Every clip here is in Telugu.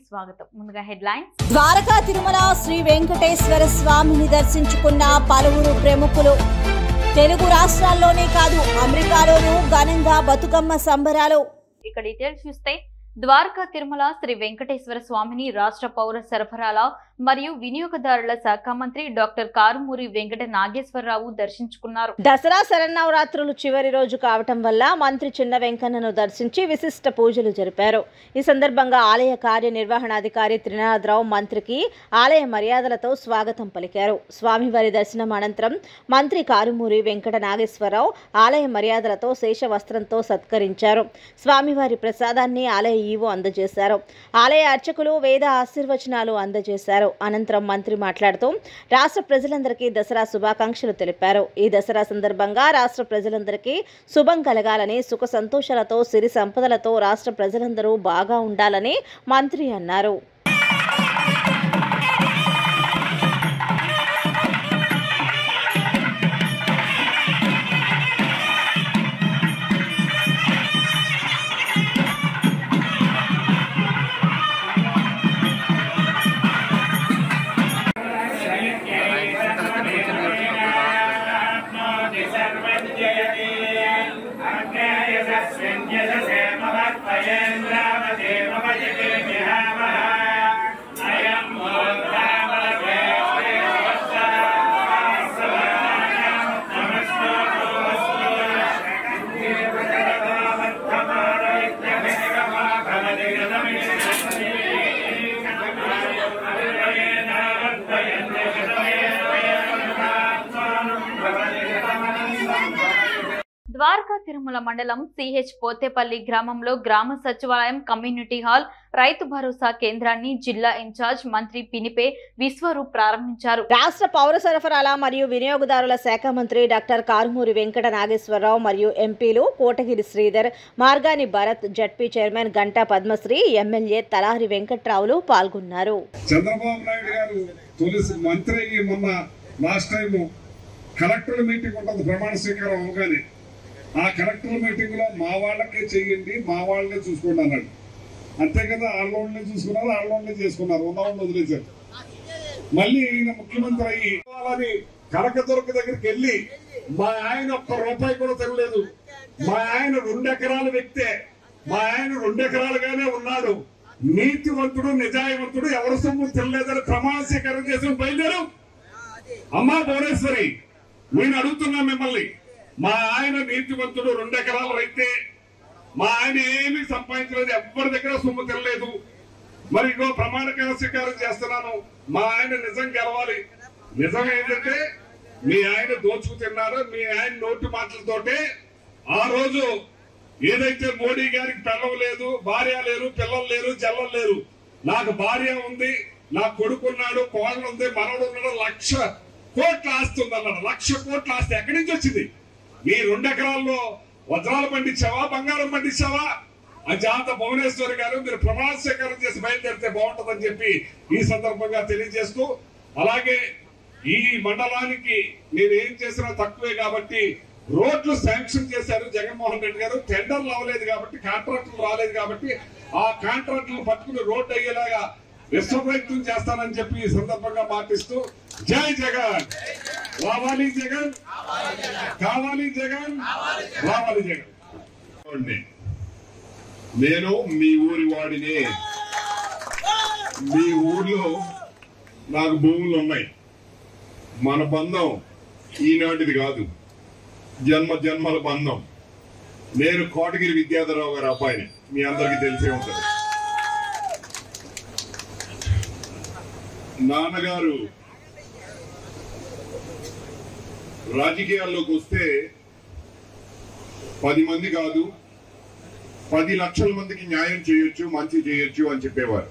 స్వాగతం ముందుగా హెడ్లైన్స్ ద్వారకా తిరుమల శ్రీ వెంకటేశ్వర స్వామిని దర్శించుకున్న పలువురు ప్రముఖులు తెలుగు రాష్ట్రాల్లోనే కాదు అమెరికాలోనూ ఘనంగా బతుకమ్మ సంబరాలు ఇక డీటెయిల్స్ చూస్తే ద్వారకా తిరుమల శ్రీ వెంకటేశ్వర స్వామిని రాష్ట్ర పౌర సరఫరాల మరియు వినియోగదారుల శాఖ మంత్రి డాక్టర్ కారుమూరి వెంకట నాగేశ్వరరావు దర్శించుకున్నారు దసరా శరన్నవరాత్రులు చివరి రోజు కావటం వల్ల మంత్రి చిన్న వెంకన్నను దర్శించి విశిష్ట పూజలు జరిపారు ఈ సందర్భంగా ఆలయ కార్యనిర్వహణాధికారి త్రినాథరావు మంత్రికి ఆలయ మర్యాదలతో స్వాగతం పలికారు స్వామివారి దర్శనం అనంతరం మంత్రి కారుమూరి వెంకట నాగేశ్వరరావు ఆలయ మర్యాదలతో శేష వస్త్రంతో సత్కరించారు స్వామివారి ప్రసాదాన్ని ఆలయ ఈవో అందజేశారు ఆలయ అర్చకులు వేద ఆశీర్వచనాలు అందజేశారు అనంతరం మంత్రి మాట్లాడుతూ రాష్ట్ర ప్రజలందరికీ దసరా శుభాకాంక్షలు తెలిపారు ఈ దసరా సందర్భంగా రాష్ట్ర ప్రజలందరికీ శుభం కలగాలని సుఖ సంతోషాలతో సిరి సంపదలతో రాష్ట్ర ప్రజలందరూ బాగా ఉండాలని మంత్రి అన్నారు ద్వారకా తిరుమల మండలం సిహెచ్ పోతేపల్లి గ్రామంలో గ్రామ సచివాలయం కమ్యూనిటీ హాల్ రైతు భరోసా కేంద్రాన్ని జిల్లా ఇన్ఛార్జ్ మంత్రి పినిపే విశ్వరూప్ ప్రారంభించారు రాష్ట్ర పౌర సరఫరాల మరియు వినియోగదారుల శాఖ మంత్రి డాక్టర్ కారుమూరి వెంకట నాగేశ్వరరావు మరియు ఎంపీలు Kotagiri Sridhar Margani Bharat ZP chairman Ganta Padmasri MLA Talari వెంకట్రావులు పాల్గొన్నారు చంద్రబాబు నాయుడు గారు తొలి మంత్రి అయ్యి మొన్న లాస్ట్ టైం కలెక్టర్ మీటింగ్ ఉంటుంది ప్రమాణ స్వీకారం అవగానే ఆ కలెక్టర్ మీటింగ్ లో మా వాళ్ళకే చెయ్యండి మా వాళ్ళనే చూసుకోండి అన్నాడు అంతే కదా ఆళ్ళోళ్ళనే చూసుకున్నారు ఆళ్ళోళ్ళనే చేసుకున్నారు ఉన్నవాళ్ళని వదిలేశారు మళ్ళీ ఈయన ముఖ్యమంత్రి అయ్యి వాళ్ళని కనకదుర్గ దగ్గరికి వెళ్ళి మా ఆయన ఒక్క రూపాయి కూడా తినలేదు మా ఆయన రెండు ఎకరాల వ్యక్తే మా ఆయన రెండు ఎకరాలుగానే ఉన్నాడు నీతివంతుడు నిజాయవంతుడు ఎవరు సొమ్ము తినలేదని ప్రమాణ స్వీకారం చేసిన బయలుదేరు అమ్మా భువనేశ్వరి నేను అడుగుతున్నా మిమ్మల్ని మా ఆయన నీతివంతుడు రెండు ఎకరాల రైతే మా ఆయన ఏమీ సంపాదించలేదు ఎవరి దగ్గర సొమ్ము తినలేదు మరి ఇగో ప్రమాణ స్వీకారం చేస్తున్నాను మా ఆయన నిజం గెలవాలి నిజం ఏంటంటే మీ ఆయన దోచుకు తిన్నారు మీ ఆయన నోటి మాటలతోటే ఆ రోజు ఏదైతే మోడీ గారికి పిల్లలు లేదు భార్య లేరు పిల్లలు లేరు జల్లలు లేరు నాకు భార్య ఉంది నా కొడుకున్నాడు కోడలు ఉంది మనవడు ఉన్నాడు లక్ష కోట్ల ఆస్తి ఉంది అన్నాడు లక్ష కోట్ల ఆస్తి ఎక్కడి నుంచి వచ్చింది నీ రెండు ఎకరాల్లో వజ్రాలు పండించావా బంగారం పండించావా అజాత భువనేశ్వరి గారు మీరు ప్రమాణ స్వీకారం చేసి బయలుదేరితే బాగుంటుందని చెప్పి ఈ సందర్భంగా తెలియజేస్తూ అలాగే ఈ మండలానికి నేను ఏం చేసినా తక్కువే కాబట్టి రోడ్లు శాంక్షన్ చేశారు జగన్మోహన్ రెడ్డి గారు టెండర్లు అవ్వలేదు కాబట్టి కాంట్రాక్టులు రాలేదు కాబట్టి ఆ కాంట్రాక్టులు పట్టుకుని రోడ్డు అయ్యేలాగా విశ్వ ప్రయత్నం చేస్తానని చెప్పి ఈ సందర్భంగా మాటిస్తూ జై జగన్ రావాలి జగన్ కావాలి జగన్ రావాలి జగన్ వాడిని. నేను మీ ఊరి వాడినే మీ ఊర్లో నాకు భూములు ఉన్నాయి మన బంధం ఈనాటిది కాదు జన్మ జన్మల బంధం నేను కోటగిరి విద్యాధరరావు గారి అబ్బాయిని మీ అందరికీ తెలిసే ఉంటుంది నాన్నగారు రాజకీయాల్లోకి వస్తే పది మంది కాదు పది లక్షల మందికి న్యాయం చేయొచ్చు మంచి చేయొచ్చు అని చెప్పేవారు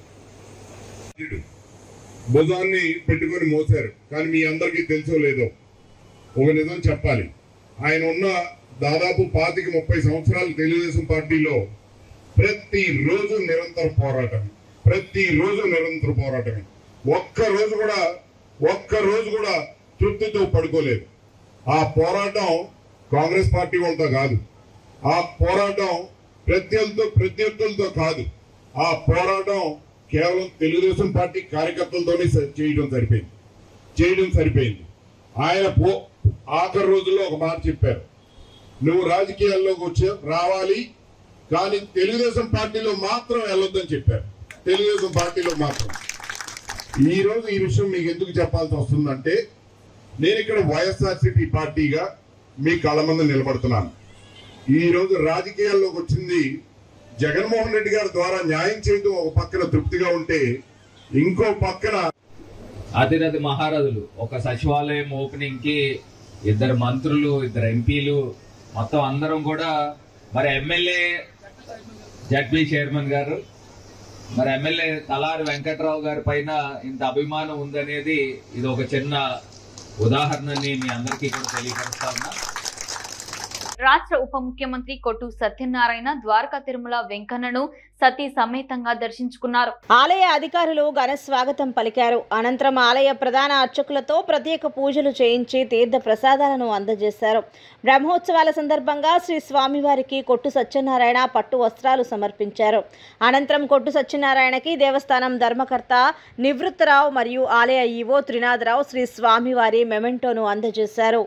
భుజాన్ని పెట్టుకొని మోసారు కానీ మీ అందరికీ తెలుసో లేదో ఒక నిజం చెప్పాలి ఆయన ఉన్న దాదాపు పాతిక ముప్పై సంవత్సరాలు తెలుగుదేశం పార్టీలో ప్రతి రోజు నిరంతర పోరాటం ప్రతి రోజు నిరంతర పోరాటమే ఒక్క రోజు కూడా ఒక్క రోజు కూడా తృప్తితో పడుకోలేదు ఆ పోరాటం కాంగ్రెస్ పార్టీ వాళ్ళతో కాదు ఆ పోరాటం ప్రత్యర్థులతో ప్రత్యర్థులతో కాదు ఆ పోరాటం కేవలం తెలుగుదేశం పార్టీ కార్యకర్తలతోనే స- చేయడం సరిపోయింది చేయడం సరిపోయింది ఆయన పో ఆఖరి రోజుల్లో ఒక మాట చెప్పారు నువ్వు రాజకీయాల్లోకి వచ్చి రావాలి కానీ తెలుగుదేశం పార్టీలో మాత్రం వెళ్ళొద్దని చెప్పారు తెలుగుదేశం పార్టీలో మాత్రం ఈ రోజు ఈ విషయం మీకు ఎందుకు చెప్పాల్సి వస్తుందంటే నేను ఇక్కడ వైఎస్ఆర్సీపీ పార్టీగా మీ కళ్ళ ముందు నిలబడుతున్నాను ఈ రోజు రాజకీయాల్లోకి వచ్చింది జగన్మోహన్ రెడ్డి గారి ద్వారా న్యాయం చేయడం ఒక పక్కన తృప్తిగా ఉంటే ఇంకో పక్కన అతిరథి మహారథులు ఒక సచివాలయం ఓపెనింగ్ కి ఇద్దరు మంత్రులు ఇద్దరు ఎంపీలు మొత్తం అందరం కూడా మరి ఎమ్మెల్యే జడ్పీ చైర్మన్ గారు మరి ఎమ్మెల్యే తలారి వెంకట్రావు గారి పైన ఇంత అభిమానం ఉందనేది ఇది ఒక చిన్న ఉదాహరణని మీ అందరికీ కూడా తెలియపరుస్తా ఉన్నా రాష్ట్ర ఉప ముఖ్యమంత్రి కొట్టు సత్యనారాయణ ద్వారకా తిరుమల వెంకన్నను సతీ సమేతంగా దర్శించుకున్నారు ఆలయ అధికారులు ఘన స్వాగతం పలికారు అనంతరం ఆలయ ప్రధాన అర్చకులతో ప్రత్యేక పూజలు చేయించి తీర్థ ప్రసాదాలను అందజేశారు బ్రహ్మోత్సవాల సందర్భంగా శ్రీ స్వామివారికి కొట్టు సత్యనారాయణ పట్టు వస్త్రాలు సమర్పించారు అనంతరం కొట్టు సత్యనారాయణకి దేవస్థానం ధర్మకర్త నివృత్తరావు మరియు ఆలయ ఈవో త్రినాథరావు శ్రీ స్వామివారి మెమెంటోను అందజేశారు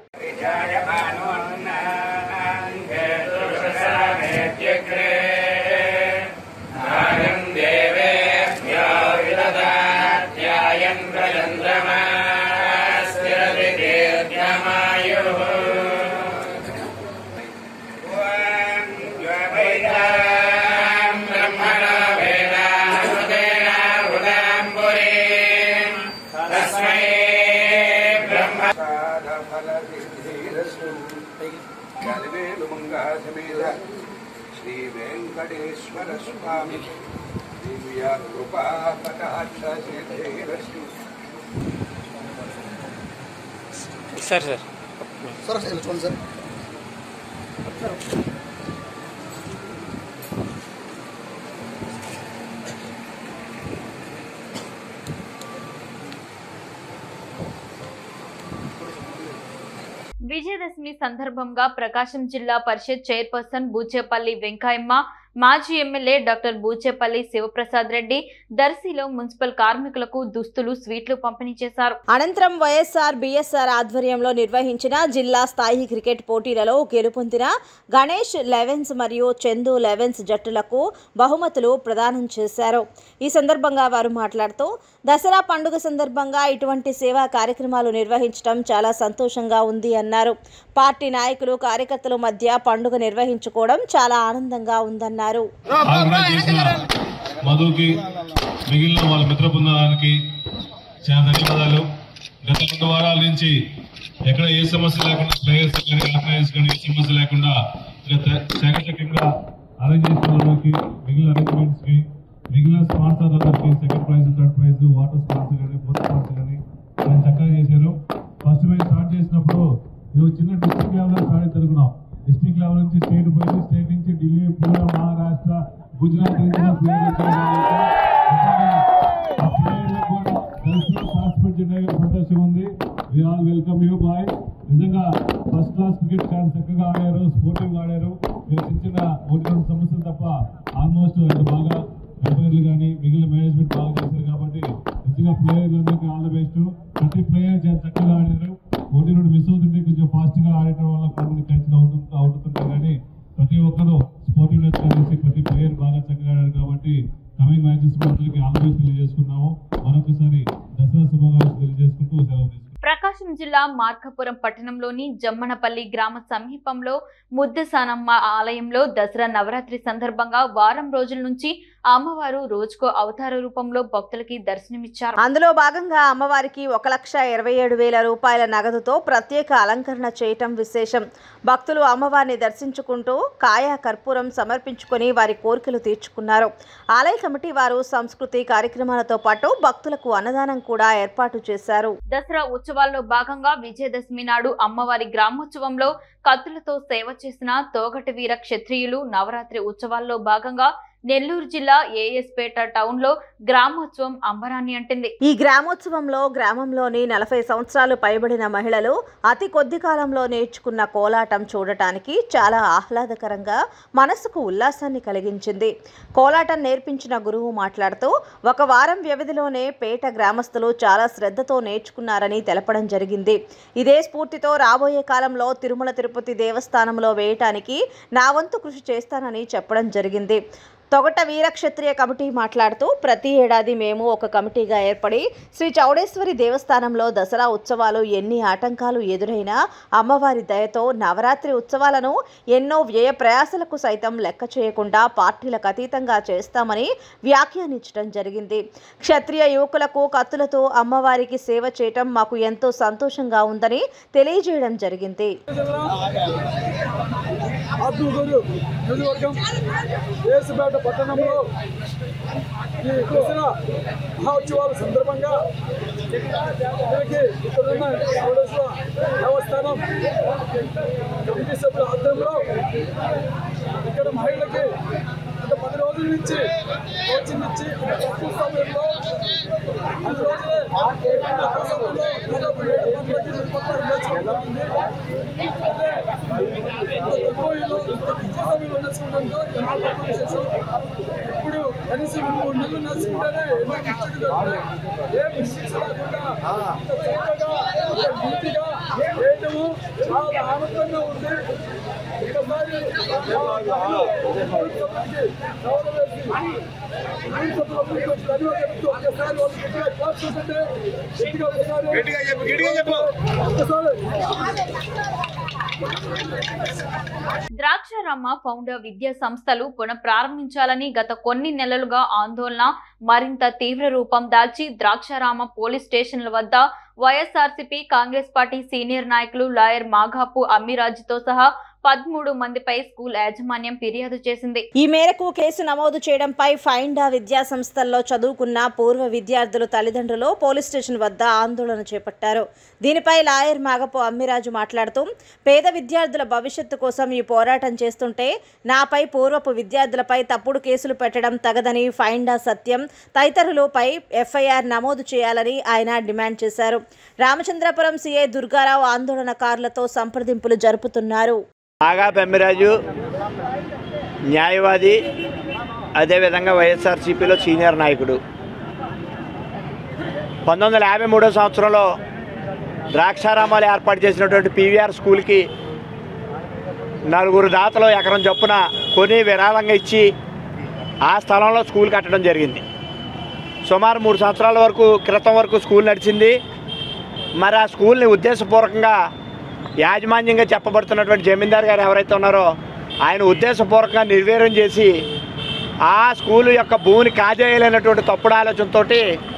గలవేలుమంగాసమేత శ్రీ వెంకటేశ్వర స్వామి దివ్య కృపా కటాక్ష సిద్ధిరస్తు సార్ సార్ సార్ అసలు చూడండి సార్ విజయదశమి సందర్భంగా ప్రకాశం జిల్లా పరిషత్ చైర్పర్సన్ బూచేపల్లి వెంకయ్యమ్మ మాజీ ఎమ్మెల్యే డాక్టర్ బూచేపల్లి శివప్రసాద్ రెడ్డి దర్శిలో మున్సిపల్ కార్మికులకు దుస్తులు స్వీట్లు పంపిణీ చేశారు అనంతరం వైఎస్ఆర్ బిఎస్ఆర్ ఆధ్వర్యంలో నిర్వహించిన జిల్లా స్థాయి క్రికెట్ పోటీలలో గెలుపొందిన గణేష్ లెవెన్స్ మరియు చందు లెవెన్స్ జట్టులకు బహుమతులు ప్రదానం చేశారు ఈ సందర్భంగా వారు మాట్లాడుతూ దసరా పండుగ సందర్భంగా ఇటువంటి సేవా కార్యక్రమాలు నిర్వహించడం చాలా సంతోషంగా ఉంది అన్నారు పార్టీ నాయకులు కార్యకర్తల మధ్య పండుగ నిర్వహించుకోవడం చాలా ఆనందంగా ఉందన్నారు ఆర్గనైజ్ చేసిన మధుకి మిగిలిన వాళ్ళ మిత్ర బృందానికి చాలా ధన్యవాదాలు గత రెండు వారాల నుంచి ఎక్కడ ఏ సమస్య లేకుండా ప్లేయర్స్ కానీ ఆర్గనైజ్ కానీ ఏ సమస్య లేకుండా గత చాకచక్యంగా అరేంజ్ చేసిన వాళ్ళకి మిగిలిన అరేంజ్మెంట్స్ కి మిగిలిన స్పాన్సర్ అందరికి second prize third prize water sponsor కానీ ఫోర్త్ స్పాన్సర్ కానీ చాలా చక్కగా చేశారు ఫస్ట్ మేము స్టార్ట్ చేసినప్పుడు ఇది ఒక చిన్న డిస్ట్రిక్ట్ లెవెల్ స్టార్ట్ జరుగుతున్నాం డిస్ట్రిక్ట్ లెవెల్ నుంచి స్టేట్ పోయింది స్టేట్ నుంచి ఢిల్లీ పూణే మహారాష్ట్ర గుజరాత్ నుంచి కూడా ప్లేయర్లు వచ్చారు కాబట్టి ఆ ప్లేయర్లకు కూడా దర్శనం పార్టిసిపేట్ చేయడానికి సంతోషం ఉంది we all welcome you boy నిజంగా ఫస్ట్ క్లాస్ క్రికెట్ చాలా చక్కగా ఆడారు స్పోర్టింగ్ ఆడారు మీరు చిన్న చిన్న ఒకటి రెండు సమస్యలు తప్ప ఆల్మోస్ట్ అంటే బాగా ఎంపైర్లు కానీ మిగిలిన మేనేజ్మెంట్ బాగా చేశారు కాబట్టి నిజంగా ప్లేయర్లందరికీ ఆల్ ద బెస్ట్ ప్రతి ప్లేయర్ చాలా చక్కగా ఆడారు ఒకటి రెండు మిస్ అవుతుంటే కొంచెం ఫాస్ట్ గా ఆడటం వల్ల కొంతమంది ఖచ్చితంగా అవుట్ అవుట్ అవుతుంటారు కానీ ప్రతి ఒక్కరు స్పోర్టివ్నెస్ కలిసి ప్రతి ప్లేయర్ బాగా చక్కగా ఆడారు కాబట్టి కమింగ్ మ్యాచెస్ అందరికీ ఆల్ ద బెస్ట్ తెలియజేసుకున్నాము మరొకసారి దసరా శుభాకాంక్షలు తెలియజేసుకుంటూ సెలవు తీసుకుంటాం ప్రకాశం జిల్లా మార్కాపురం పట్టణంలోని జమ్మనపల్లి గ్రామ సమీపంలో ముద్దసానమ్మ ఆలయంలో దసరా నవరాత్రి సందర్భంగా వారం రోజుల నుంచి అమ్మవారు రోజుకో అవతార రూపంలో భక్తులకి దర్శనమిచ్చారు అందులో భాగంగా అమ్మవారికి ఒక లక్ష ఇరవై ఏడు వేల రూపాయల నగదుతో ప్రత్యేక అలంకరణ చేయటం విశేషం భక్తులు అమ్మవారిని దర్శించుకుంటూ కాయా కర్పూరం సమర్పించుకొని వారి కోరికలు తీర్చుకున్నారు ఆలయ కమిటీ వారు సంస్కృతి కార్యక్రమాలతో పాటు భక్తులకు అన్నదానం కూడా ఏర్పాటు చేశారు దసరా ఉత్సవాల్లో భాగంగా విజయదశమి నాడు అమ్మవారి గ్రామోత్సవంలో కత్తులతో సేవ చేసిన తోగటి వీర క్షత్రియులు నవరాత్రి ఉత్సవాల్లో భాగంగా నెల్లూరు జిల్లా ఏఎస్పేట టౌన్ లో గ్రామోత్సవం అంబరాన్ని అంటింది ఈ గ్రామోత్సవంలో గ్రామంలోని నలభై సంవత్సరాలు పైబడిన మహిళలు అతి కొద్ది కాలంలో నేర్చుకున్న కోలాటం చూడటానికి చాలా ఆహ్లాదకరంగా మనసుకు ఉల్లాసాన్ని కలిగించింది కోలాటం నేర్పించిన గురువు మాట్లాడుతూ ఒక వారం వ్యవధిలోనే పేట గ్రామస్తులు చాలా శ్రద్ధతో నేర్చుకున్నారని తెలపడం జరిగింది ఇదే స్ఫూర్తితో రాబోయే కాలంలో తిరుమల తిరుపతి దేవస్థానంలో వేయటానికి నా వంతు కృషి చేస్తానని చెప్పడం జరిగింది తొగట వీరక్షత్రియ కమిటీ మాట్లాడుతూ ప్రతి ఏడాది మేము ఒక కమిటీగా ఏర్పడి శ్రీ చౌడేశ్వరి దేవస్థానంలో దసరా ఉత్సవాలు ఎన్ని ఆటంకాలు ఎదురైనా అమ్మవారి దయతో నవరాత్రి ఉత్సవాలను ఎన్నో వ్యయ ప్రయాసలకు సైతం లెక్క చేయకుండా పార్టీలకు అతీతంగా చేస్తామని వ్యాఖ్యానించడం జరిగింది క్షత్రియ యువకులకు కత్తులతో అమ్మవారికి సేవ చేయటం మాకు ఎంతో సంతోషంగా ఉందని తెలియజేయడం జరిగింది ఆత్మకూరు నియోజకవర్గం దేశపేట పట్టణంలో ఈ దసరా మహోత్సవాల సందర్భంగా ఇక్కడికి ఇక్కడున్న చౌడేశ్వర దేవస్థానం కమిటీ సభ్యుల ఆధ్వర్యంలో ఇక్కడ మహిళలకి గత పది రోజుల నుంచి కోచింగ్ ఇచ్చి తక్కువ సమయంలో పది రోజులే తక్కువ సమయంలో దాదాపు ఏడు వందలకి ఎనిమిది వందల నేర్చుకోవడం జరిగింది. అంటే ఇప్పుడు కనీసం మూడు నెలలు నడుచుకుంటేనే ఎన్నో కష్టాలు దొరుకుతాయి. ఏ మిస్టేక్స్ లేకుండా ఇంత చక్కగా ఇంత నీట్గా చేయటము చాలా ఆనందంగా ఉంది ఒకసారి ఒక్కసారి వాళ్ళు గట్టిగా క్లాస్ చూస్తుంటే గట్టిగా ఒకసారి గట్టిగా చెప్పు ఒక్కసారి ద్రాక్షారామ ఫౌండర్ విద్యా సంస్థలు పునఃప్రారంభించాలని గత కొన్ని నెలలుగా ఆందోళన మరింత తీవ్ర రూపం దాల్చి ద్రాక్షారామ పోలీస్ స్టేషన్ల వద్ద వైఎస్ఆర్సీపీ కాంగ్రెస్ పార్టీ సీనియర్ నాయకులు లాయర్ మాఘాపు అమ్మిరాజుతో సహా పదమూడు మందిపై స్కూల్ యాజమాన్యం ఫిర్యాదు చేసింది ఈ మేరకు కేసు నమోదు చేయడంపై ఫైండా విద్యా సంస్థల్లో చదువుకున్న పూర్వ విద్యార్థులు తల్లిదండ్రులు పోలీస్ స్టేషన్ వద్ద ఆందోళన చేపట్టారు దీనిపై లాయర్ మాగపు అమ్మిరాజు మాట్లాడుతూ పేద విద్యార్థుల భవిష్యత్తు కోసం ఈ పోరాటం చేస్తుంటే నాపై పూర్వపు విద్యార్థులపై తప్పుడు కేసులు పెట్టడం తగదని ఫైండా సత్యం తదితరులపై ఎఫ్ఐఆర్ నమోదు చేయాలని ఆయన డిమాండ్ చేశారు రామచంద్రపురం సీఐ దుర్గారావు ఆందోళనకారులతో సంప్రదింపులు జరుపుతున్నారు నాగా పెమ్మిరాజు న్యాయవాది అదేవిధంగా వైఎస్ఆర్సీపీలో సీనియర్ నాయకుడు పంతొమ్మిది వందల యాభై మూడో సంవత్సరంలో ద్రాక్షారామాలు ఏర్పాటు చేసినటువంటి పీవీఆర్ స్కూల్కి నలుగురు దాతలు ఎకరం చొప్పున కొని విరాళంగా ఇచ్చి ఆ స్థలంలో స్కూల్ కట్టడం జరిగింది సుమారు మూడు సంవత్సరాల వరకు క్రితం వరకు స్కూల్ నడిచింది మరి ఆ స్కూల్ని ఉద్దేశపూర్వకంగా యాజమాన్యంగా చెప్పబడుతున్నటువంటి జమీందార్ గారు ఎవరైతే ఉన్నారో ఆయన ఉద్దేశపూర్వకంగా నిర్వీర్యం చేసి ఆ స్కూల్ యొక్క భూమిని కాజేయాలనేటువంటి తప్పుడు ఆలోచనతోటి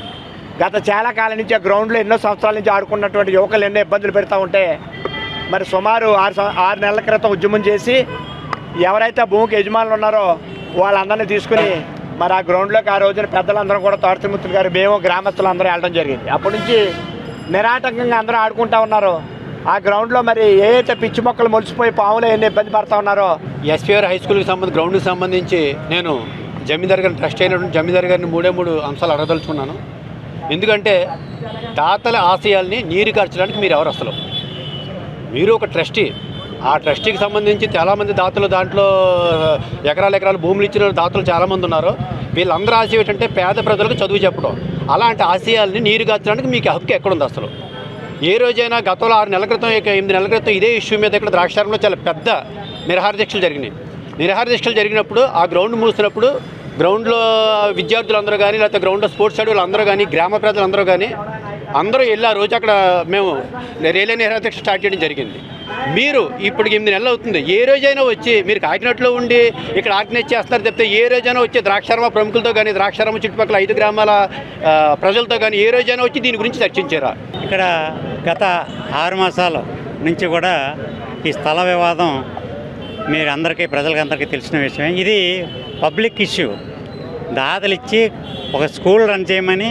గత చాలా కాలం నుంచి ఆ గ్రౌండ్లో ఎన్నో సంవత్సరాల నుంచి ఆడుకున్నటువంటి యువకులు ఎన్నో ఇబ్బందులు పెడతా ఉంటే మరి సుమారు ఆరు సం- ఆరు నెలల క్రితం ఉద్యమం చేసి ఎవరైతే ఆ భూమికి యజమానులు ఉన్నారో వాళ్ళందరినీ తీసుకుని మరి ఆ గ్రౌండ్లోకి ఆ రోజున పెద్దలందరం కూడా తోటతిమూర్తులు గారు మేము గ్రామస్తులు అందరూ వెళ్ళడం జరిగింది అప్పటి నుంచి నిరాటంకంగా అందరూ ఆడుకుంటా ఉన్నారు ఆ గ్రౌండ్లో మరి ఏ అయితే పిచ్చి మొక్కలు మొలిసిపోయి పాములు ఎన్ని ఇబ్బంది పడతా ఉన్నారో ఎస్పీఆర్ హై స్కూల్కి సంబంధించి గ్రౌండ్కి సంబంధించి నేను జమీందార్ గారిని ట్రస్ట్ అయినటువంటి జమీందార్ గారిని మూడే మూడు అంశాలు అడగదలుచుకున్నాను ఎందుకంటే దాతల ఆశయాల్ని నీరు కార్చడానికి మీరు ఎవరు అసలు మీరు ఒక ట్రస్టీ ఆ ట్రస్టీకి సంబంధించి చాలామంది దాతలు దాంట్లో ఎకరాల ఎకరాలు భూములు ఇచ్చిన దాతలు చాలామంది ఉన్నారు వీళ్ళందరూ ఆశయం ఏంటంటే పేద ప్రజలకు చదువు చెప్పడం అలాంటి ఆశయాల్ని నీరు కార్చడానికి మీకు హక్కు ఎక్కడుంది అసలు ఏ రోజైనా గతంలో ఆరు నెలల క్రితం ఇక ఎనిమిది నెలల క్రితం ఇదే ఇష్యూ మీద ఇక్కడ ద్రాక్షారంలో చాలా పెద్ద నిరహార దీక్షలు జరిగినాయి నిరహార దీక్షలు జరిగినప్పుడు ఆ గ్రౌండ్ మూసినప్పుడు గ్రౌండ్లో విద్యార్థులందరూ కానీ లేకపోతే గ్రౌండ్లో స్పోర్ట్స్ ఆడే అందరూ కానీ గ్రామ ప్రజలందరూ కానీ అందరూ వెళ్ళి ఆ రోజు అక్కడ మేము రైల్వే నిరహార దీక్ష స్టార్ట్ చేయడం జరిగింది మీరు ఇప్పుడు ఎనిమిది నెలలు అవుతుంది ఏ రోజైనా వచ్చి మీరు కాకినాడలో ఉండి ఇక్కడ ఆర్గనైజ్ చేస్తున్నారు తప్పితే ఏ రోజైనా వచ్చి ద్రాక్షారామ ప్రముఖులతో కానీ ద్రాక్షారామ చుట్టుపక్కల ఐదు గ్రామాల ఆ, ప్రజలతో కానీ ఏ రోజైనా వచ్చి దీని గురించి చర్చించారా ఇక్కడ గత ఆరు మాసాల నుంచి కూడా ఈ స్థల వివాదం మీరు అందరికీ ప్రజలకు అందరికీ తెలిసిన విషయమే ఇది పబ్లిక్ ఇష్యూ దాతలు ఇచ్చి ఒక స్కూల్ రన్ చేయమని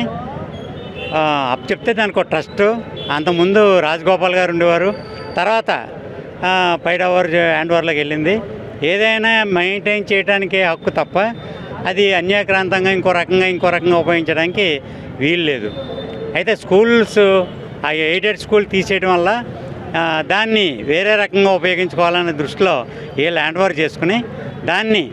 ఆ, అప్ చెప్తే దానికి ఒక ట్రస్ట్ అంతకుముందు రాజగోపాల్ గారు ఉండేవారు తర్వాత ఆ, పైడ్ ఓవర్ హ్యాండ్ ఓవర్లోకి వెళ్ళింది ఏదైనా మెయింటైన్ చేయడానికి హక్కు తప్ప అది అన్యాక్రాంతంగా ఇంకో రకంగా ఇంకో రకంగా ఉపయోగించడానికి వీలు లేదు అయితే స్కూల్స్ ఆ ఎయిడెడ్ స్కూల్ తీసేయడం వల్ల ఆ, దాన్ని వేరే రకంగా ఉపయోగించుకోవాలనే దృష్టిలో ఏ ల్యాండ్ ఓవర్ చేసుకుని దాన్ని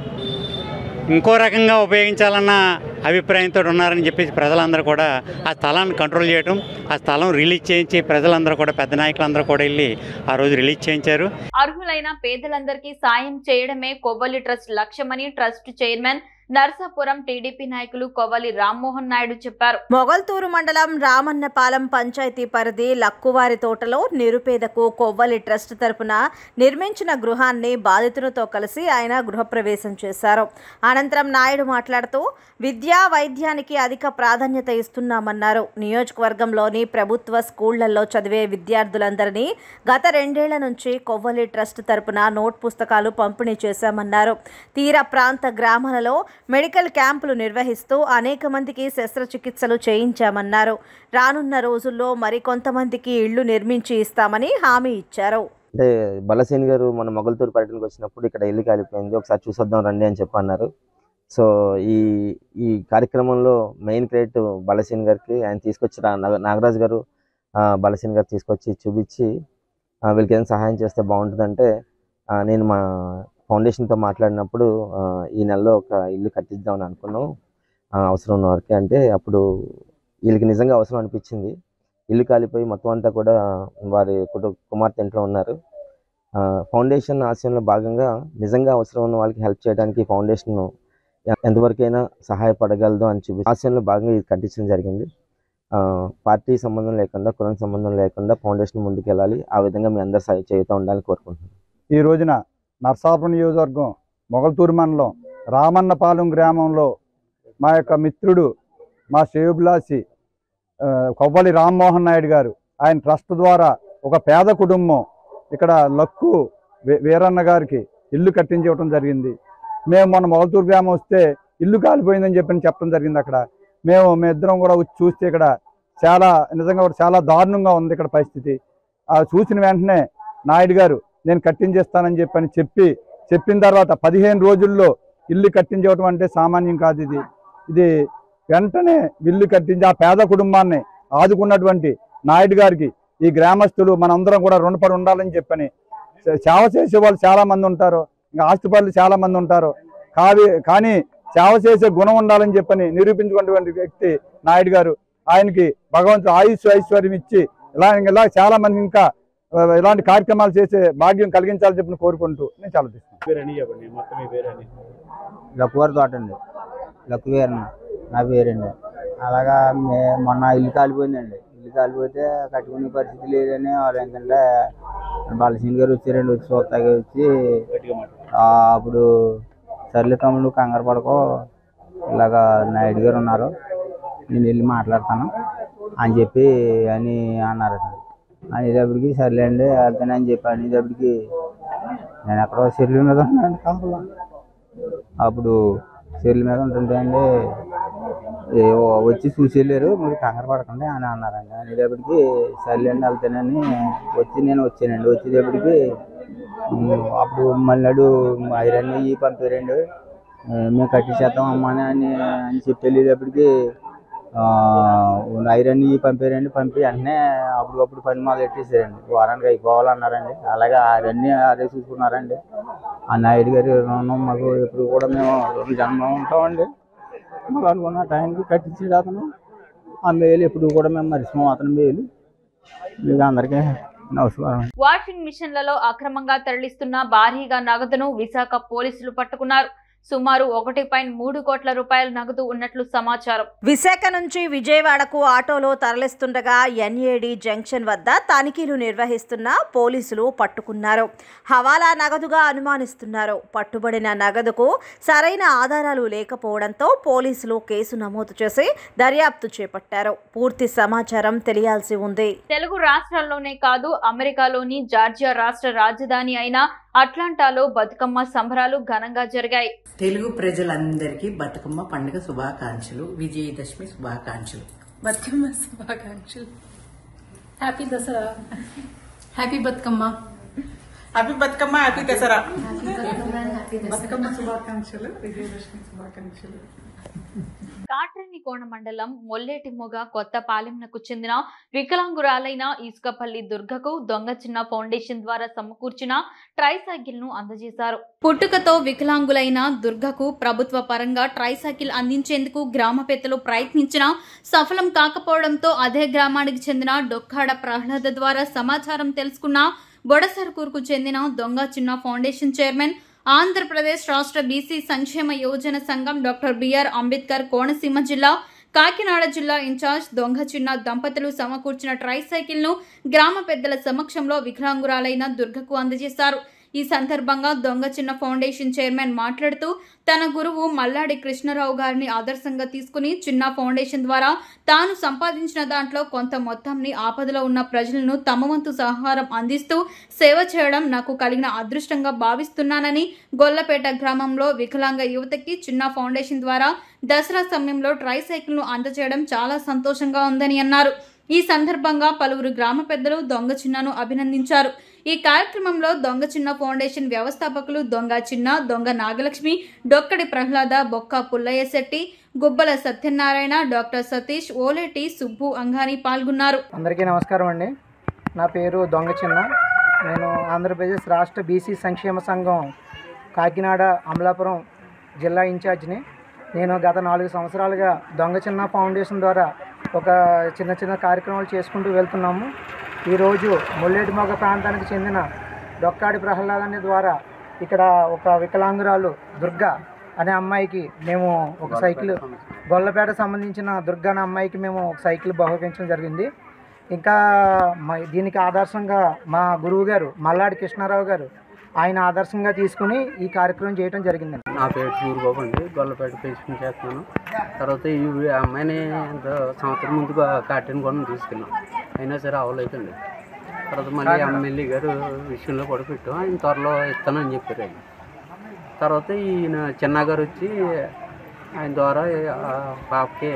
ఇంకో రకంగా ఉపయోగించాలన్న అభిప్రాయంతో ఉన్నారని చెప్పేసి ప్రజలందరూ కూడా ఆ స్థలాన్ని కంట్రోల్ చేయడం ఆ స్థలం రిలీజ్ చేయించి ప్రజలందరూ కూడా పెద్ద నాయకులందరూ కూడా వెళ్ళి ఆ రోజు రిలీజ్ చేయించారు అర్హులైన పేదలందరికీ సాయం చేయడమే కొవ్వలి ట్రస్ట్ లక్ష్యమని ట్రస్ట్ చైర్మన్ నర్సాపురం టీడీపీ నాయకులు కొవ్వలి రామ్మోహన్ నాయుడు చెప్పారు మొగల్తూరు మండలం రామన్నపాలెం పంచాయతీ పరిధి లక్కువారి తోటలో నిరుపేదకు కొవ్వలి ట్రస్ట్ తరపున నిర్మించిన గృహాన్ని బాధితులతో కలిసి ఆయన గృహప్రవేశం చేశారు అనంతరం నాయుడు మాట్లాడుతూ విద్యా వైద్యానికి అధిక ప్రాధాన్యత ఇస్తున్నామన్నారు నియోజకవర్గంలోని ప్రభుత్వ స్కూళ్లలో చదివే విద్యార్థులందరినీ గత రెండేళ్ల నుంచి కొవ్వలి ట్రస్ట్ తరపున నోట్ పుస్తకాలు పంపిణీ చేశామన్నారు తీర ప్రాంత గ్రామాలలో మెడికల్ క్యాంపులు నిర్వహిస్తూ అనేక మందికి శస్త్రచికిత్సలు చేయించామన్నారు రానున్న రోజుల్లో మరికొంతమందికి ఇళ్లు నిర్మించి ఇస్తామని హామీ ఇచ్చారు అంటే బలసేన్ గారు మన మొగల్తూరు పర్యటనకు వచ్చినప్పుడు ఇక్కడ ఇల్లు కాలిపోయింది ఒకసారి చూసొద్దాం రండి అని చెప్పి అన్నారు సో ఈ ఈ కార్యక్రమంలో మెయిన్ క్రెడిట్ బలసేన్ గారికి ఆయన తీసుకొచ్చి రా- నాగ- నాగరాజు గారు ఆ, బలసేన్ గారు తీసుకొచ్చి చూపించి ఆ, వీళ్ళకి ఏదైనా సహాయం చేస్తే బాగుంటుందంటే ఆ, నేను మా ఫౌండేషన్తో మాట్లాడినప్పుడు ఆ, ఈ నెలలో ఒక ఇల్లు కట్టిద్దామని అనుకున్నాం ఆ, అవసరం ఉన్న వరకే అంటే అప్పుడు వీళ్ళకి నిజంగా అవసరం అనిపించింది ఇల్లు కాలిపోయి మొత్తం అంతా కూడా వారి కుటుంబ కుమార్తె ఇంట్లో ఉన్నారు ఆ, ఫౌండేషన్ ఆశయంలో భాగంగా నిజంగా అవసరం ఉన్న వాళ్ళకి హెల్ప్ చేయడానికి ఫౌండేషన్ ఎంతవరకైనా సహాయపడగలదు అని చూపి ఆశయంలో భాగంగా ఇది కట్టించడం జరిగింది ఆ, పార్టీ సంబంధం లేకుండా కులం సంబంధం లేకుండా ఫౌండేషన్ ముందుకు వెళ్ళాలి ఆ విధంగా మీ అందరు సహాయం చేయుతూ ఉండాలని కోరుకుంటున్నాను ఈ రోజున నర్సాపురం నియోజకవర్గం మొగల్తూరు మండలం రామన్నపాలెం గ్రామంలో మా యొక్క మిత్రుడు మా శ్రేయోభిలాషి ఆ, కొవ్వలి రామ్మోహన్ నాయుడు గారు ఆయన ట్రస్ట్ ద్వారా ఒక పేద కుటుంబం ఇక్కడ లక్కు వీ- వీరన్న గారికి ఇల్లు కట్టించివ్వడం జరిగింది మేము మొన్న మొగల్తూరు గ్రామం వస్తే ఇల్లు కాలిపోయిందని చెప్పని చెప్పడం జరిగింది అక్కడ మేము మేమిద్దరం కూడా వచ్చి చూస్తే ఇక్కడ చాలా నిజంగా కూడా చాలా దారుణంగా ఉంది ఇక్కడ పరిస్థితి ఆ చూసిన వెంటనే నాయుడు గారు నేను కట్టించేస్తానని చెప్పని చెప్పి చెప్పిన తర్వాత పదిహేను రోజుల్లో ఇల్లు కట్టించవటం అంటే సామాన్యం కాదు ఇది ఇది వెంటనే ఇల్లు కట్టించి ఆ పేద కుటుంబాన్ని ఆదుకున్నటువంటి నాయుడు గారికి ఈ గ్రామస్తులు మనందరం కూడా రుణపడి ఉండాలని చెప్పని సే- సేవ చేసే వాళ్ళు చాలా మంది ఉంటారు ఇంకా ఆస్తిపరులు చాలా మంది ఉంటారు కావి కానీ సేవ చేసే గుణం ఉండాలని చెప్పని నిరూపించుకున్నటువంటి వ్యక్తి నాయుడు గారు ఆయనకి భగవంతుడు ఆయుష్ ఐశ్వర్యం ఇచ్చి ఇలా ఇలా చాలా మంది ఇంకా ఆ, ఇలాంటి కార్యక్రమాలు చేసే భాగ్యం కలిగించాలని చెప్పి కోరుకుంటూ నేను చాలా లక్కువారి తోట అండి లక్కువేరన్న నా పేరండి అలాగా మే మొన్న ఇల్లు కాలిపోయిందండి ఇల్లు కాలిపోతే కట్టుకునే పరిస్థితి లేదని వాళ్ళు ఏంటంటే బాలసింగ్ గారు వచ్చారండి వచ్చి చూస్తాగా వచ్చి ఆ, అప్పుడు సర్లే తమ్ముడు కంగారు పడకో ఇలాగా నాయుడు గారు ఉన్నారు నేను వెళ్ళి మాట్లాడతాను అని చెప్పి అని అన్నారు అనేటప్పటికి సర్లే అండి వెళ్తాను అని చెప్పి అనేటప్పటికి నేను ఎక్కడో చెల్లి మీద ఉన్నాను కాపలా అప్పుడు చెల్లి మీద ఉంటుంటే అండి ఏవో వచ్చి చూసి వెళ్ళారు మీరు కంగారు పడకండి అని అన్నారండి అనేటప్పటికి సర్లే అండి వెళ్తానని వచ్చి నేను వచ్చానండి వచ్చేటప్పటికి ఉమ్, అప్పుడు మళ్ళీ ఐరన్ ఇవి పంపారండి ఆ, మేము కట్టించేస్తాం అమ్మా అని అని చెప్పి వెళ్ళేటప్పటికి ఆ, ఐరన్ ఇవి పంపారండి పంపి వెంటనే అప్పటికప్పుడు పని మొదలు పెట్టేసారండి వారానికి అయిపోవాలన్నారండి అలాగే అవన్నీ అదే చూసుకున్నారండి ఆ నాయుడు గారి రుణం మాకు ఎప్పుడు కూడా మేము జన్మ ఉంటామండి మాకు అనుకున్న టైంకి కట్టించాడు అతను ఆ మేలు ఎప్పుడు కూడా మేము మరిచిపోం అతని మేలు మీకు అందరికీ నమస్కారం వాషింగ్ మిషన్లలో అక్రమంగా తరలిస్తున్న భారీగా నగదును విశాఖ పోలీసులు పట్టుకున్నారు సుమారు ఒకటి పాయింట్ మూడు కోట్ల రూపాయల నగదు ఉన్నట్లు సమాచారం విశాఖ నుంచి విజయవాడకు ఆటోలో తరలిస్తుండగా ఎన్ఏడి జంక్షన్ వద్ద తనిఖీలు నిర్వహిస్తున్న పోలీసులు పట్టుకున్నారు హవాలా నగదుగా అనుమానిస్తున్నారు పట్టుబడిన నగదుకు సరైన ఆధారాలు లేకపోవడంతో పోలీసులు కేసు నమోదు చేసి దర్యాప్తు చేపట్టారు పూర్తి సమాచారం తెలియాల్సి ఉంది తెలుగు రాష్ట్రాల్లోనే కాదు అమెరికాలోని జార్జియా రాష్ట్ర రాజధాని అయిన అట్లాంటాలో బతుకమ్మ సంబరాలు ఘనంగా జరిగాయి తెలుగు ప్రజలందరికీ బతుకమ్మ పండుగ శుభాకాంక్షలు విజయదశమి శుభాకాంక్షలు బతుకమ్మ శుభాకాంక్షలు happy Dasara happy Bathukamma happy Bathukamma happy Dasara Bathukamma శుభాకాంక్షలు విజయదశమి శుభాకాంక్షలు కాట్రేనికోణ మండలం మొల్లేటిమొగ కొత్తపాలెంనకు చెందిన వికలాంగురాలైన ఇసుకపల్లి దుర్గకు దొంగ చిన్న ఫౌండేషన్ ద్వారా సమకూర్చిన ట్రైసైకిల్ ను అందజేశారు పుట్టుకతో వికలాంగులైన దుర్గకు ప్రభుత్వ పరంగా ట్రైసైకిల్ అందించేందుకు గ్రామ పెద్దలు ప్రయత్నించినా సఫలం కాకపోవడంతో అదే గ్రామానికి చెందిన డొక్కాడ ప్రహ్లాద ద్వారా సమాచారం తెలుసుకున్న బొడసర్కూర్కు చెందిన దొంగ చిన్న ఫౌండేషన్ చైర్మన్ ఆంధ్రప్రదేశ్ రాష్ట్ర బీసీ సంక్షేమ యోజన సంఘం డాక్టర్ బిఆర్ అంబేద్కర్ కోనసీమ జిల్లా కాకినాడ జిల్లా ఇన్ఛార్జ్ దొంగ చిన్న దంపతులు సమకూర్చిన ట్రైసైకిల్ ను గ్రామ పెద్దల సమక్షంలో వికలాంగురాలైన దుర్గకు అందజేశారు ఈ సందర్భంగా దొంగ చిన్న ఫౌండేషన్ చైర్మన్ మాట్లాడుతూ తన గురువు మల్లాడి కృష్ణరావు గారిని ఆదర్శంగా తీసుకుని చిన్న ఫౌండేషన్ ద్వారా తాను సంపాదించిన దాంట్లో కొంత మొత్తంని ఆపదలో ఉన్న ప్రజలను తమ వంతు సహకారం అందిస్తూ సేవ చేయడం నాకు కలిగిన అదృష్టంగా భావిస్తున్నానని గొల్లపేట గ్రామంలో వికలాంగ యువతకి చిన్న ఫౌండేషన్ ద్వారా దసరా సమయంలో ట్రైసైకిల్ ను అందజేయడం చాలా సంతోషంగా ఉందని అన్నారు ఈ సందర్భంగా పలువురు గ్రామ పెద్దలు దొంగ చిన్నను అభినందించారు ఈ కార్యక్రమంలో దొంగ చిన్న ఫౌండేషన్ వ్యవస్థాపకులు దొంగ చిన్న దొంగ నాగలక్ష్మి డొక్కడి ప్రహ్లాద బొక్క పుల్లయ్య శెట్టి గుబ్బల సత్యనారాయణ డాక్టర్ సతీష్ ఓలేటి సుబ్బు అంగాని పాల్గొన్నారు అందరికీ నమస్కారం అండి నా పేరు దొంగ చిన్న నేను ఆంధ్రప్రదేశ్ రాష్ట్ర బీసీ సంక్షేమ సంఘం కాకినాడ అమలాపురం జిల్లా ఇన్ఛార్జిని నేను గత నాలుగు సంవత్సరాలుగా దొంగ చిన్న ఫౌండేషన్ ద్వారా ఒక చిన్న చిన్న కార్యక్రమాలు చేసుకుంటూ వెళ్తున్నాము ఈరోజు ముల్లేటి మొగ ప్రాంతానికి చెందిన డొక్కాడి ప్రహ్లాదాన్ని ద్వారా ఇక్కడ ఒక వికలాంగురాలు దుర్గా అనే అమ్మాయికి మేము ఒక సైకిల్ గొల్లపేట సంబంధించిన దుర్గా అనే అమ్మాయికి మేము ఒక సైకిల్ బహుకరించడం జరిగింది ఇంకా మ- దీనికి ఆదర్శంగా మా గురువు గారు మల్లాడి కృష్ణారావు గారు ఆయన ఆదర్శంగా తీసుకుని ఈ కార్యక్రమం చేయడం జరిగిందండి నా పేరు సూరిబాబు అండి గొల్లపేట పెన్షన్ చేస్తున్నాను తర్వాత ఈ అమ్మాయిని ఎంత సంవత్సరం ముందుగా కాటన్ కూడా తీసుకున్నాం అయినా సరే అవ్వలేదండి తర్వాత మళ్ళీ ఎమ్మెల్యే గారు విషయంలో కూడా పెట్టాం ఆయన త్వరలో ఇస్తానని చెప్పారు ఆయన తర్వాత ఈయన చిన్న గారు వచ్చి ఆయన ద్వారా ఆ పాపకి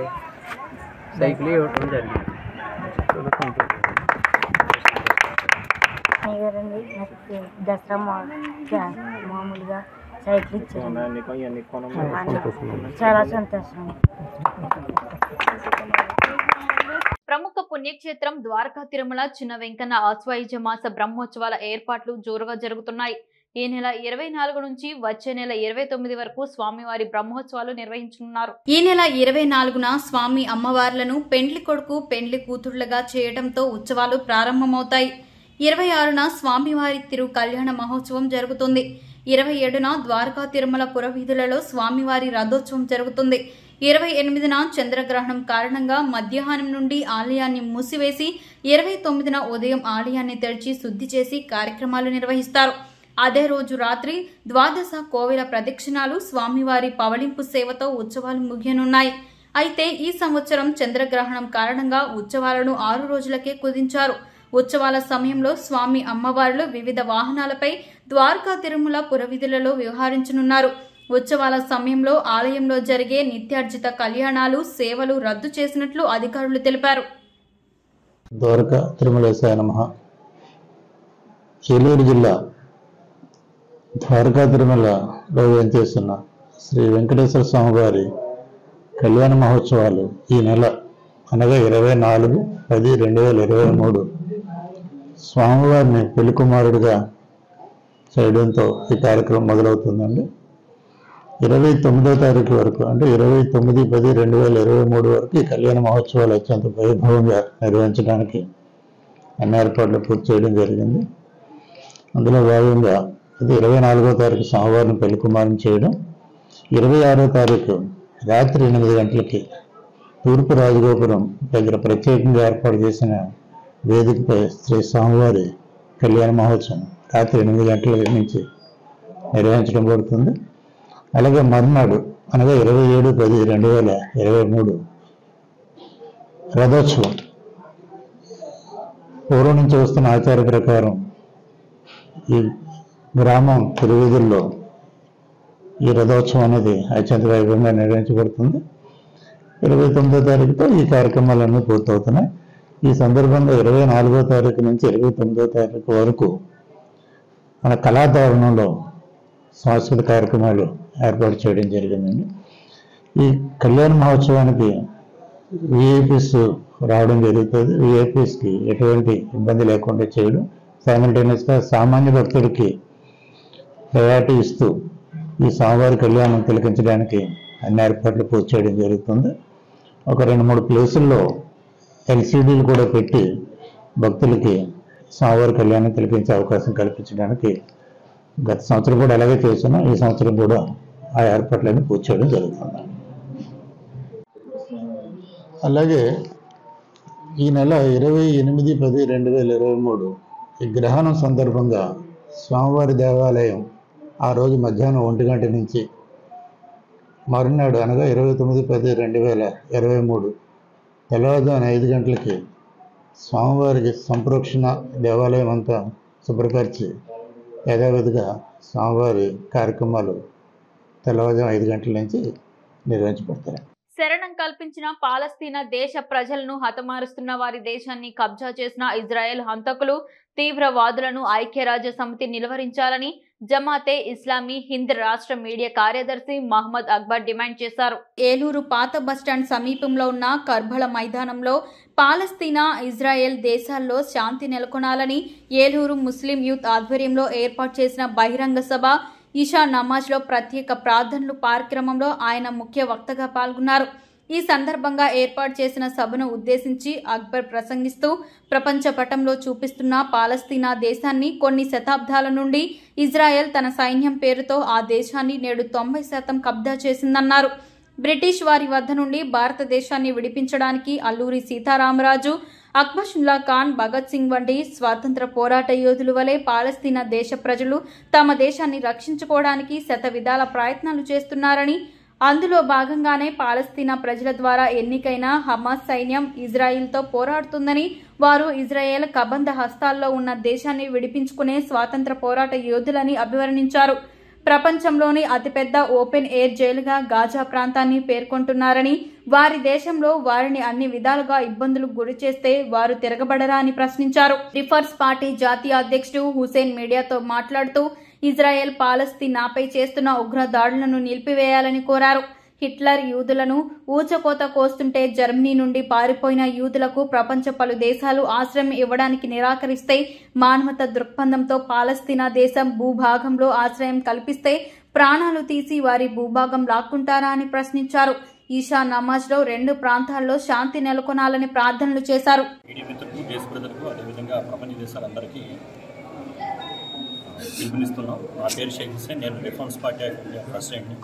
సైకిల్ ఇవ్వడం జరిగింది అయ్యారండి నాకు దసరా మా చా- మామూలుగా సైకిల్ ఇచ్చారు చాలా సంతోషం ప్రముఖ పుణ్యక్షేత్రం ద్వారకా తిరుమల చిన్న వెంకన్న ఆశ్వయుజ మాస బ్రహ్మోత్సవాల ఏర్పాట్లు జోరుగా జరుగుతున్నాయి ఈ నెల ఇరవై నాలుగు నుంచి వచ్చే నెల ఇరవై తొమ్మిది వరకు స్వామివారి బ్రహ్మోత్సవాలు నిర్వహించనున్నారు ఈ నెల ఇరవై నాలుగున స్వామి అమ్మవార్లను పెండ్లి కొడుకు పెండ్లి కూతుళ్లుగా చేయడంతో ఉత్సవాలు ప్రారంభమవుతాయి ఇరవై ఆరున స్వామివారి తిరు కళ్యాణ మహోత్సవం జరుగుతుంది ఇరవై ఏడున ద్వారకా తిరుమల పురవీధులలో స్వామివారి రథోత్సవం జరుగుతుంది ఇరవై ఎనిమిదిన చంద్రగ్రహణం కారణంగా మధ్యాహ్నం నుండి ఆలయాన్ని మూసివేసి ఇరవై తొమ్మిదిన ఉదయం ఆలయాన్ని తెరిచి శుద్ధి చేసి కార్యక్రమాలు నిర్వహిస్తారు అదే రోజు రాత్రి ద్వాదశ కోవెల ప్రదక్షిణాలు స్వామివారి పవళింపు సేవతో ఉత్సవాలు ముగియనున్నాయి అయితే ఈ సంవత్సరం చంద్రగ్రహణం కారణంగా ఉత్సవాలను ఆరు రోజులకే కుదించారు ఉత్సవాల సమయంలో స్వామి అమ్మవార్లు వివిధ వాహనాలపై ద్వారకా తిరుమల పురవిధులలో వ్యవహరించనున్నారు ఉత్సవాల సమయంలో ఆలయంలో జరిగే నిత్యార్జిత కళ్యాణాలు సేవలు రద్దు చేసినట్లు అధికారులు తెలిపారు ద్వారక తిరుమలేశాయ నమ ఏలూరు జిల్లా ద్వారకా తిరుమలలో వేంచేస్తున్న శ్రీ వెంకటేశ్వర స్వామి వారి కళ్యాణ మహోత్సవాలు ఈ నెల అనగా ఇరవై నాలుగు పది రెండు వేల ఇరవై మూడు స్వామివారిని పెళ్లి కుమారుడిగా చేయడంతో ఈ కార్యక్రమం మొదలవుతుందండి ఇరవై తొమ్మిదో తారీఖు వరకు అంటే ఇరవై తొమ్మిది పది రెండు వేల ఇరవై మూడు వరకు ఈ కళ్యాణ మహోత్సవాలు అత్యంత వైభవంగా నిర్వహించడానికి అన్ని ఏర్పాట్లు పూర్తి చేయడం జరిగింది అందులో భాగంగా ఇది ఇరవై నాలుగో తారీఖు సోమవారం పెళ్లి కుమారం చేయడం ఇరవై ఆరో తారీఖు రాత్రి ఎనిమిది గంటలకి తూర్పు రాజగోపురం దగ్గర ప్రత్యేకంగా ఏర్పాటు చేసిన వేదికపై శ్రీ స్వామివారి కళ్యాణ మహోత్సవం రాత్రి ఎనిమిది గంటల నుంచి నిర్వహించడం పడుతుంది అలాగే మర్నాడు అనగా ఇరవై ఏడు పది రెండు వేల ఇరవై మూడు రథోత్సవం పూర్వం నుంచి వస్తున్న ఆచార ప్రకారం ఈ గ్రామం తిరువీధుల్లో ఈ రథోత్సవం అనేది అత్యంత వైభవంగా నిర్వహించబడుతుంది ఇరవై తొమ్మిదో తారీఖుతో ఈ కార్యక్రమాలన్నీ పూర్తవుతున్నాయి ఈ సందర్భంగా ఇరవై నాలుగో తారీఖు నుంచి ఇరవై తొమ్మిదో తారీఖు వరకు మన కళాతోరణంలో సాంస్కృతిక కార్యక్రమాలు ఏర్పాటు చేయడం జరిగిందండి ఈ కళ్యాణ మహోత్సవానికి విఐపీస్ రావడం జరుగుతుంది విఐపీస్కి ఎటువంటి ఇబ్బంది లేకుండా చేయడం సైమల్టేనియస్గా సామాన్య భక్తుడికి ప్రయారిటీ ఇస్తూ ఈ స్వామివారి కళ్యాణం తిలకించడానికి అన్ని ఏర్పాట్లు పూర్తి చేయడం జరుగుతుంది ఒక రెండు మూడు ప్లేసుల్లో ఎల్సీడీలు కూడా పెట్టి భక్తులకి స్వామివారి కళ్యాణం తిలకించే అవకాశం కల్పించడానికి గత సంవత్సరం కూడా ఎలాగే చేస్తున్నాం ఈ సంవత్సరం కూడా ఆ ఏర్పాట్లన్నీ పూర్తి చేయడం జరుగుతుంది అలాగే ఈ నెల ఇరవై ఎనిమిది పది రెండు వేల ఇరవై మూడు ఈ గ్రహణం సందర్భంగా స్వామివారి దేవాలయం ఆ రోజు మధ్యాహ్నం ఒంటి గంట నుంచి మరునాడు అనగా ఇరవై తొమ్మిది పది రెండు వేల ఇరవై మూడు తెల్లవారుజామున ఐదు గంటలకి స్వామివారికి సంప్రోక్షణ దేవాలయం అంతా శుభ్రపరిచి యథావిధిగా స్వామివారి కార్యక్రమాలు తెల్లవారుజాము ఐదు గంటల నుంచి నిర్వహించబడతాయి శరణం కల్పించిన పాలస్తీనా దేశ ప్రజలను హతమారుస్తున్న వారి దేశాన్ని కబ్జా చేసిన ఇజ్రాయెల్ హంతకులు తీవ్రవాదులను ఐక్యరాజ్య సమితి నిలువరించాలని జమాతే ఇస్లామీ హింద్ రాష్ట్ర మీడియా కార్యదర్శి మహమ్మద్ అక్బర్ డిమాండ్ చేశారు ఏలూరు పాత బస్టాండ్ సమీపంలో ఉన్న కర్బల మైదానంలో పాలస్తీనా ఇజ్రాయెల్ దేశాల్లో శాంతి నెలకొనాలని ఏలూరు ముస్లిం యూత్ ఆధ్వర్యంలో ఏర్పాటు చేసిన బహిరంగ సభ ఈషా నమాజ్లో ప్రత్యేక ప్రార్థనలు కార్యక్రమంలో ఆయన ముఖ్య వక్తగా పాల్గొన్నారు ఈ సందర్భంగా ఏర్పాటు చేసిన సభను ఉద్దేశించి అక్బర్ ప్రసంగిస్తూ ప్రపంచ పటంలో చూపిస్తున్న పాలస్తీనా దేశాన్ని కొన్ని శతాబ్దాల నుండి ఇజ్రాయెల్ తన సైన్యం పేరుతో ఆ దేశాన్ని నేడు తొంభై శాతం కబ్జా చేసిందన్నారు బ్రిటిష్ వారి వద్ద నుండి భారతదేశాన్ని విడిపించడానికి అల్లూరి సీతారామరాజు అక్బషుల్లా ఖాన్ భగత్ సింగ్ వంటి స్వాతంత్ర పోరాట యోధుల వలె పాలస్తీనా దేశ ప్రజలు తమ దేశాన్ని రక్షించుకోవడానికి శత విధాల ప్రయత్నాలు చేస్తున్నారని అందులో భాగంగానే పాలస్తీనా ప్రజల ద్వారా ఎన్నికైన హమాస్ సైన్యం ఇజ్రాయిల్తో పోరాడుతుందని వారు ఇజ్రాయెల్ కబంధ హస్తాల్లో ఉన్న దేశాన్ని విడిపించుకునే స్వాతంత్ర పోరాట యోధులని అభివర్ణించారు ప్రపంచంలోని అతిపెద్ద ఓపెన్ ఎయిర్ జైలుగా గాజా ప్రాంతాన్ని పేర్కొంటున్నారని వారి దేశంలో వారిని అన్ని విధాలుగా ఇబ్బందులు గురి చేస్తే వారు తిరగబడరా అని ప్రశ్నించారు రిఫర్స్ పార్టీ జాతీయ అధ్యక్షుడు హుసేన్ మీడియాతో మాట్లాడుతూ ఇజ్రాయెల్ పాలస్తీనాపై చేస్తున్న ఉగ్ర దాడులను నిలిపివేయాలని కోరారు హిట్లర్ యూదులను ఊచకోత కోస్తుంటే జర్మనీ నుండి పారిపోయిన యూదులకు ప్రపంచ పలు దేశాలు ఆశ్రయం ఇవ్వడానికి నిరాకరిస్తే మానవత దృక్పథంతో పాలస్తీనా దేశం భూభాగంలో ఆశ్రయం కల్పిస్తే ప్రాణాలు తీసి వారి భూభాగం లాక్కుంటారా అని ప్రశ్నించారు ఈషా నమాజ్లో రెండు ప్రాంతాల్లో శాంతి నెలకొనాలని ప్రార్థనలు చేశారు మీడియా మిత్రులకు దేశ ప్రజలకు అదేవిధంగా ప్రపంచ దేశాలందరికీ పిలుపునిస్తున్నాం నా పేరు షేక్ హుసేన్ నేను రిఫార్మ్స్ పార్టీ ఆఫ్ ఇండియా ప్రెసిడెంట్ని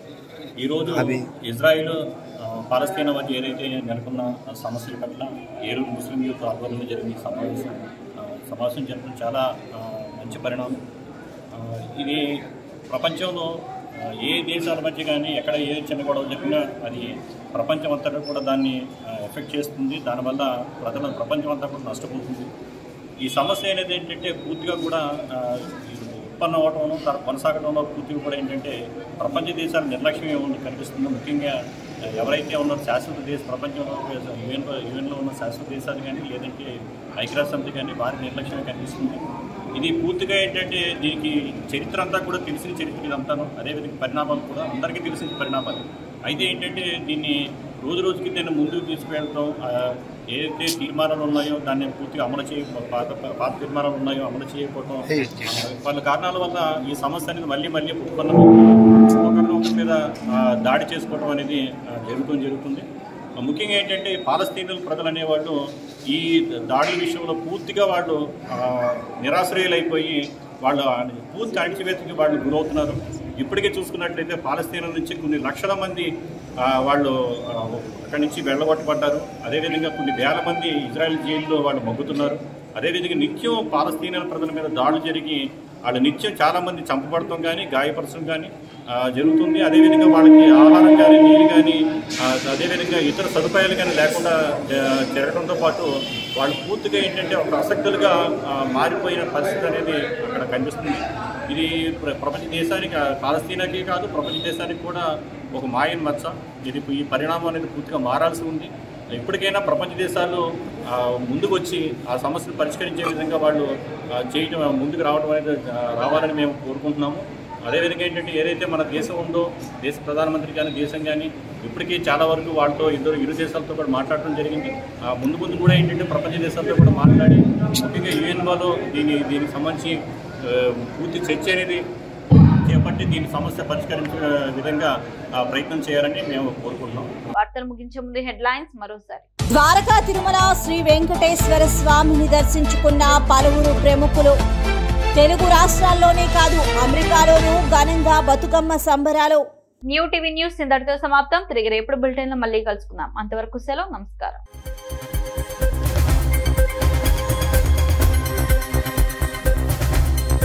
ఈరోజు ఇజ్రాయిల్ ఆ, పాలస్తీనా మధ్య ఏదైతే నెలకొన్న సమస్యల పట్ల ఏలూరు ముస్లిం యూత్ ఆధ్వర్యంలో జరిగిన ఈ సమావేశం ఆ, సమావేశం జరపడం చాలా ఆ, మంచి పరిణామం ఆ, ఇది ప్రపంచంలో ఆ, ఏ దేశాల మధ్య కానీ ఎక్కడ ఏ చిన్న గొడవ జరిగినా అది ప్రపంచం అంతటా కూడా దాన్ని ఎఫెక్ట్ చేస్తుంది దానివల్ల ప్రజల ప్రపంచం అంతా కూడా నష్టపోతుంది ఈ సమస్య అనేది ఏంటంటే పూర్తిగా కూడా ఆ, ఇది ఉత్పన్నం అవటం తర్వాత కొనసాగడంలో పూర్తిగా కూడా ఏంటంటే ప్రపంచ దేశాల నిర్లక్ష్యం ఏముంది కనిపిస్తుంది ముఖ్యంగా ఆ, ఎవరైతే ఉన్నారో శాశ్వత దేశ ప్రపంచంలో యుఎన్లో యుఎన్లో ఉన్న శాశ్వత దేశాలు కానీ లేదంటే ఐక్యరాజ్య సమితి కానీ వారి నిర్లక్ష్యం కనిపిస్తుంది ఇది పూర్తిగా ఏంటంటే దీనికి చరిత్ర అంతా కూడా తెలిసిన చరిత్ర ఇదంతాను అదేవిధంగా పరిణామాలు కూడా అందరికీ తెలిసిన పరిణామాలు అయితే ఏంటంటే దీన్ని రోజు రోజుకి దీన్ని ముందుకు తీసుకువెళ్ళడం ఆ, ఏదైతే తీర్మానాలు ఉన్నాయో దాన్ని పూర్తిగా అమలు చేయ పాత పాత తీర్మానాలు ఉన్నాయో అమలు చేయకపోవడం ఆ, పలు కారణాల వల్ల ఈ సమస్య అనేది మళ్ళీ మళ్ళీ ఉత్పన్నం ఒకరినొకరి మీద ఆ, దాడి చేసుకోవడం అనేది ఆ, జరుగుతూ జరుగుతుంది ఆ, ముఖ్యంగా ఏంటంటే పాలస్తీనుల ప్రజలు అనేవాళ్ళు ఈ దాడుల విషయంలో పూర్తిగా వాళ్ళు ఆ, నిరాశ్రయులైపోయి వాళ్ళు పూర్తి అణిచివేతకి వాళ్ళు గురవుతున్నారు ఇప్పటికే చూసుకున్నట్లయితే పాలస్తీనా నుంచి కొన్ని లక్షల మంది ఆ, వాళ్ళు ఆ, అక్కడి నుంచి వెళ్ళగొట్టబడ్డారు అదేవిధంగా కొన్ని వేల మంది ఇజ్రాయెల్ జైల్లో వాళ్ళు మగ్గుతున్నారు అదేవిధంగా నిత్యం పాలస్తీనా ప్రజల మీద దాడులు జరిగి వాళ్ళు నిత్యం చాలామంది చంపబడటం కానీ గాయపరచడం కానీ ఆ, జరుగుతుంది అదేవిధంగా వాళ్ళకి ఆహారం కానీ నీరు కానీ ఆ, అదేవిధంగా ఇతర సదుపాయాలు కానీ లేకుండా ఆ, జరగడంతో పాటు వాళ్ళు పూర్తిగా ఏంటంటే ఒక అసక్తులుగా ఆ, మారిపోయిన పరిస్థితి అనేది అక్కడ కనిపిస్తుంది ఇది ప్ర- ప్రపంచ దేశానికి ఆ, పాలస్తీనాకి కాదు ప్రపంచ దేశానికి కూడా ఒక మాయన్ మచ్చ ఇది ఈ పరిణామం అనేది పూర్తిగా మారాల్సి ఉంది ఇప్పటికైనా ప్రపంచ దేశాలు ఆ, ముందుకు వచ్చి ఆ సమస్యను పరిష్కరించే విధంగా వాళ్ళు ఆ, చేయటం ముందుకు రావడం అనేది ఆ, రావాలని మేము కోరుకుంటున్నాము అదేవిధంగా ఏంటంటే ఏదైతే మన దేశం ఉందో దేశ ప్రధానమంత్రి కానీ దేశం కానీ ఇప్పటికీ చాలా వరకు వాళ్ళతో ఇద్దరు ఇరు దేశాలతో కూడా మాట్లాడడం జరిగింది ఆ ముందు ముందు కూడా ఏంటంటే ప్రపంచ దేశాలతో కూడా మాట్లాడి ముఖ్యంగా యుఎన్ వాళ్ళు దీని దీనికి సంబంధించి ఆ, పూర్తి చర్చ అనేది చేపట్టి దీని సమస్య పరిష్కరించే విధంగా ఆ, ప్రయత్నం చేయాలని మేము కోరుకుంటున్నాం వార్తలు ముగించే ముందు హెడ్లైన్స్ మరోసారి ద్వారకా తిరుమల శ్రీ వెంకటేశ్వర స్వామిని దర్శించుకున్న పలువురు ప్రముఖులు తెలుగు రాష్ట్రాల్లోనే కాదు అమెరికాలోనూ ఘనంగా బతుకమ్మ సంబరాలు న్యూ టీవీ న్యూస్ ఇంతటితో సమాప్తం తిరిగి రేపటి బులెటిన్ లో మళ్ళీ కలుసుకుందాం అంతవరకు సెలవు నమస్కారం